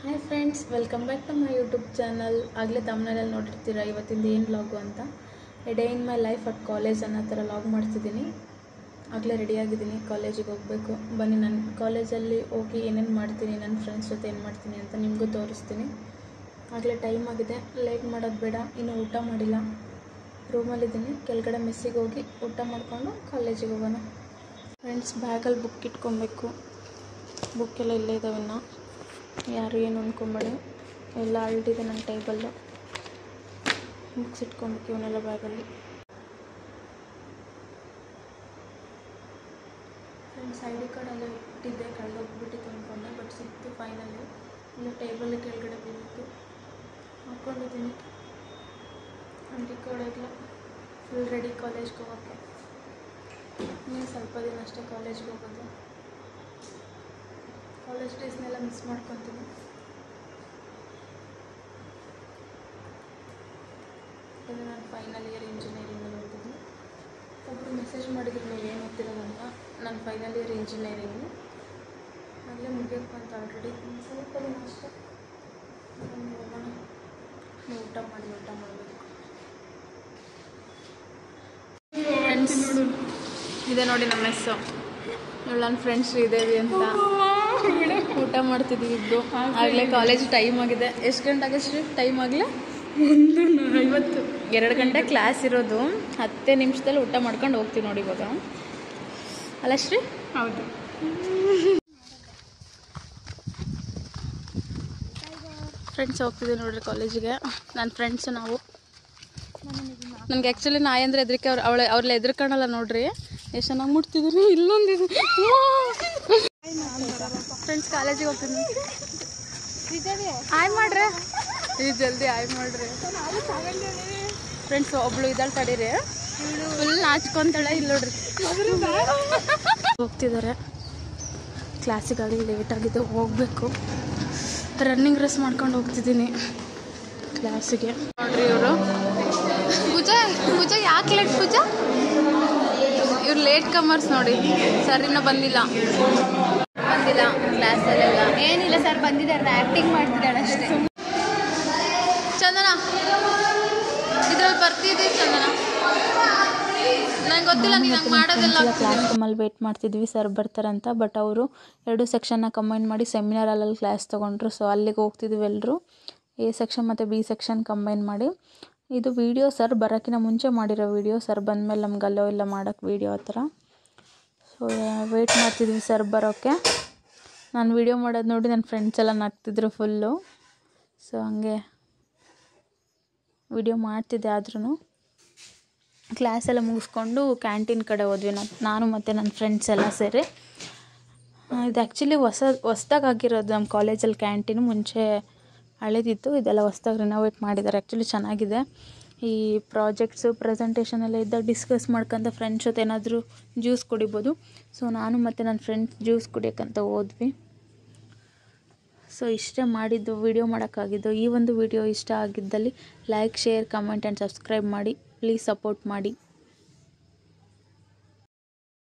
hi friends welcome back to my YouTube channel ಆಗಲೇ ತಮ್ಮನೇಲಿ ನೋಡಿರ್ತೀರ ಇವತ್ತಿಂದ ಏನು ಲಾಗು ಅಂತ a day in my life at college ಅನ್ನೋ ಥರ ಲಾಗ್ ಮಾಡ್ತಿದ್ದೀನಿ ಆಗಲೇ ರೆಡಿಯಾಗಿದ್ದೀನಿ ಕಾಲೇಜಿಗೆ ಹೋಗಬೇಕು ಬನ್ನಿ ನಾನು ಕಾಲೇಜಲ್ಲಿ ಹೋಗಿ ಏನೇನು ಮಾಡ್ತೀನಿ ನನ್ನ ಫ್ರೆಂಡ್ಸ್ ಜೊತೆ ಏನು ಮಾಡ್ತೀನಿ ಅಂತ ನಿಮಗೂ ತೋರಿಸ್ತೀನಿ ಆಗಲೇ ಟೈಮ್ ಆಗಿದೆ ಲೇಟ್ ಮಾಡೋದು ಬೇಡ ಇನ್ನೂ ಊಟ ಮಾಡಿಲ್ಲ ರೂಮಲ್ಲಿದ್ದೀನಿ ಕೆಳಗಡೆ ಮೆಸ್ಸಿಗೆ ಹೋಗಿ ಊಟ ಮಾಡಿಕೊಂಡು ಕಾಲೇಜಿಗೆ ಹೋಗೋಣ ಫ್ರೆಂಡ್ಸ್ ಬ್ಯಾಗಲ್ಲಿ ಬುಕ್ ಇಟ್ಕೊಬೇಕು ಬುಕ್ ಎಲ್ಲ ಇಲ್ಲೇ ಇದ್ದಾವೆ ಇನ್ನು ಯಾರು ಏನು ಅಂದ್ಕೊಂಬೇಡಿ ಎಲ್ಲ ಅಲ್ಟಿದೆ ನನ್ನ ಟೇಬಲ್ಲು ಬುಕ್ಸ್ ಇಟ್ಕೊಬೇಕು ಇವನ್ನೆಲ್ಲ ಬ್ಯಾಗಲ್ಲಿ ಫ್ರೆಂಡ್ಸ್ ಐ ಡಿ ಕಾರ್ಡ್ ಎಲ್ಲ ಇಟ್ಟಿದ್ದೆ ಕಳೆದೋಗ್ಬಿಟ್ಟಿತ್ತು ಅಂದ್ಕೊಂಡೆ ಬಟ್ ಸಿಕ್ತು ಫೈನಲಿ ಇಲ್ಲ ಟೇಬಲ್ ಕೆಳಗಡೆ ಬಿದ್ದಿತ್ತು ಹಾಕ್ಕೊಂಡಿದ್ದೀನಿ ಐ ಡಿ ಕಾರ್ಡ್ ಎಲ್ಲ ಫುಲ್ ರೆಡಿ ಕಾಲೇಜ್ಗೆ ಹೋಗೋಕ್ಕೆ ಇನ್ನೂ ಸ್ವಲ್ಪ ದಿನ ಅಷ್ಟೇ ಕಾಲೇಜ್ಗೆ ಹೋಗೋದು ಕಾಲೇಜ್ ಡೇಸ್ನೆಲ್ಲ ಮಿಸ್ ಮಾಡ್ಕೊತೀನಿ ಇದು ನಾನು ಫೈನಲ್ ಇಯರ್ ಇಂಜಿನಿಯರಿಂಗಲ್ಲಿ ಓದ್ತಿದ್ದೆ ಒಬ್ಬರು ಮೆಸೇಜ್ ಮಾಡಿದ್ರು ನೀವು ಏನು ಓದ್ತಿರೋದಂತ ನಾನು ಫೈನಲ್ ಇಯರ್ ಇಂಜಿನಿಯರಿಂಗು ಆಗಲೇ ಮುಗಿಯಕ್ಕೆ ಅಂತ ಆಲ್ರೆಡಿ ಸ್ವಲ್ಪ ದಿನ ಅಷ್ಟೇ ಆಮೇಲೆ ಹೋಗೋಣ ನೀವು ಊಟ ಮಾಡಿ ಊಟ ಮಾಡಬೇಕು ಫ್ರೆಂಡ್ಸ್ ಇದೆ ನೋಡಿ ನಮ್ಮ ಮೆಸ್ಸು ಇವಳು ನನ್ನ ಫ್ರೆಂಡ್ಸ್ ಶ್ರೀದೇವಿ ಅಂತ ಊಟ ಮಾಡ್ತಿದ್ವಿ ಇದ್ದು ಆಗಲೇ ಕಾಲೇಜ್ ಟೈಮ್ ಆಗಿದೆ ಎಷ್ಟು ಗಂಟೆ ಆಗಿದೆ ಶ್ರೀ ಟೈಮ್ ಆಗಲೇ ಒಂದು ಐವತ್ತು ಎರಡು ಗಂಟೆ ಕ್ಲಾಸ್ ಇರೋದು ಹತ್ತೇ ನಿಮಿಷದಲ್ಲಿ ಊಟ ಮಾಡ್ಕೊಂಡು ಹೋಗ್ತೀವಿ ನೋಡಿ ಇವಾಗ ಅಲ್ಲ ಶ್ರೀ ಹೌದು ಫ್ರೆಂಡ್ಸ್ ಹೋಗ್ತಿದ್ದೀವಿ ನೋಡ್ರಿ ಕಾಲೇಜಿಗೆ ನನ್ನ ಫ್ರೆಂಡ್ಸ್ ನಾವು ನನಗೆ ಆ್ಯಕ್ಚುಲಿ ನಾಯಿ ಅಂದರೆ ಹೆದರಿಕೆ ಅವ್ರು ಅವಳೆ ಅವ್ರೆಲ್ಲ ಎದ್ರಕಣಲ್ಲ ನೋಡ್ರಿ ಎಷ್ಟು ಚೆನ್ನಾಗಿ ಮುಟ್ತಿದ್ದೀನಿ ಇಲ್ಲೊಂದಿದೆ ಫ್ರೆಂಡ್ಸ್ ಕಾಲೇಜಿಗೆ ಹೋಗ್ತಿದ್ದೀನಿ ಆಯ್ ಮಾಡ್ರಿ ಈ ಜಲ್ದಿ ಆಯ್ ಮಾಡ್ರಿ ಫ್ರೆಂಡ್ಸ್ ಒಬ್ಳು ಇದ್ದಾಳೆ ತಡೀರಿ ಫುಲ್ ನಾಚ್ಕೊಂತಾಳೆ ಇಲ್ಲಿ ನೋಡ್ರಿ ಹೋಗ್ತಿದ್ದಾರೆ ಕ್ಲಾಸಿಗಾಗಿ ಲೇಟ್ ಆಗಿದೆ ಹೋಗಬೇಕು ರನ್ನಿಂಗ್ ರೇಸ್ ಮಾಡ್ಕೊಂಡು ಹೋಗ್ತಿದ್ದೀನಿ ಕ್ಲಾಸಿಗೆ ನೋಡ್ರಿ ಇವರು ಪೂಜಾ ಪೂಜಾ ಯಾಕೆ ಲೇಟ್ ಪೂಜಾ ಇವ್ರು ಲೇಟ್ ಕಮರ್ಸ್ ನೋಡಿ ಸರ್ ಇನ್ನೂ ಬಂದಿಲ್ಲ ಬಂದಿಲ್ಲ ಕ್ಲಾಸಲ್ಲೆಲ್ಲ ಏನಿಲ್ಲ ಸರ್ ಬಂದಿದ್ದಾರೆ ಆಕ್ಟಿಂಗ್ ಮಾಡ್ತಿದ್ದಾಳೆ ಅಷ್ಟೇ ಚಂದನ ಇದ್ರಲ್ಲಿ ಬರ್ತಿದ್ದೀವಿ ಚಂದನ ನಂಗೆ ಗೊತ್ತಿಲ್ಲ ನೀನು ಹಂಗೆ ಮಾಡೋದೆಲ್ಲ ಕ್ಲಾಸ್ ರೂಮಲ್ಲಿ ವೇಟ್ ಮಾಡ್ತಿದ್ವಿ ಸರ್ ಬರ್ತಾರಂತ ಬಟ್ ಅವರು ಎರಡು ಸೆಕ್ಷನ್ನ ಕಂಬೈನ್ ಮಾಡಿ ಸೆಮಿನಾರ್ ಹಾಲಲ್ಲಿ ಕ್ಲಾಸ್ ತೊಗೊಂಡ್ರು ಸೊ ಅಲ್ಲಿಗೆ ಹೋಗ್ತಿದ್ವಿ ಎಲ್ಲರೂ ಎ ಸೆಕ್ಷನ್ ಮತ್ತು ಬಿ ಸೆಕ್ಷನ್ ಕಂಬೈನ್ ಮಾಡಿ ಇದು ವೀಡಿಯೋ ಸರ್ ಬರೋಕ್ಕಿಂತ ಮುಂಚೆ ಮಾಡಿರೋ ವೀಡಿಯೋ ಸರ್ ಬಂದಮೇಲೆ ನಮ್ಗೆ ಅಲ್ಲೋ ಇಲ್ಲ ಮಾಡೋಕ್ಕೆ ವೀಡಿಯೋ ಆ ಥರ ಸೊ ವೇಟ್ ಮಾಡ್ತಿದ್ವಿ ಸರ್ ಬರೋಕ್ಕೆ ನಾನು ವೀಡಿಯೋ ಮಾಡೋದು ನೋಡಿ ನನ್ನ ಫ್ರೆಂಡ್ಸ್ ಎಲ್ಲ ನಗ್ತಿದ್ರು ಫುಲ್ಲು ಸೊ ಹಂಗೆ ವಿಡಿಯೋ ಮಾಡ್ತಿದ್ದೆ ಆದ್ರೂ ಕ್ಲಾಸ್ ಎಲ್ಲ ಮುಗಿಸ್ಕೊಂಡು ಕ್ಯಾಂಟೀನ್ ಕಡೆ ಹೋದ್ವಿ ನಾನು ನಾನು ಮತ್ತು ನನ್ನ ಫ್ರೆಂಡ್ಸ್ ಎಲ್ಲ ಸೇರಿ ಆ, ಇದು ಆ್ಯಕ್ಚುಲಿ ಹೊಸ ಹೊಸ್ದಾಗಿ ಆಗಿರೋದು ನಮ್ಮ ಕಾಲೇಜಲ್ಲಿ ಕ್ಯಾಂಟೀನ್ ಮುಂಚೆ ಹಳೇದಿತ್ತು ಇದೆಲ್ಲ ಹೊಸ್ದಾಗಿ ರಿನೋವೇಟ್ ಮಾಡಿದ್ದಾರೆ ಆ್ಯಕ್ಚುಲಿ ಚೆನ್ನಾಗಿದೆ ಈ ಪ್ರಾಜೆಕ್ಟ್ಸು ಪ್ರೆಸೆಂಟೇಷನ್ ಎಲ್ಲ ಇದ್ದಾಗ ಡಿಸ್ಕಸ್ ಮಾಡ್ಕೊಂತ ಫ್ರೆಂಡ್ಸ್ ಜೊತೆ ಏನಾದರೂ ಜ್ಯೂಸ್ ಕುಡಿಬೋದು ಸೊ ನಾನು ಮತ್ತು ನನ್ನ ಫ್ರೆಂಡ್ಸ್ ಜ್ಯೂಸ್ ಕುಡಿಯೋಕ್ಕಂತ ಹೋದ್ವಿ ಸೊ ಇಷ್ಟೇ ಮಾಡಿದ್ದು ವಿಡಿಯೋ ಮಾಡೋಕ್ಕಾಗಿದ್ದು ಈ ಒಂದು ವಿಡಿಯೋ ಇಷ್ಟ ಆಗಿದ್ದಲ್ಲಿ like share comment and subscribe ಮಾಡಿ ಪ್ಲೀಸ್ ಸಪೋರ್ಟ್ ಮಾಡಿ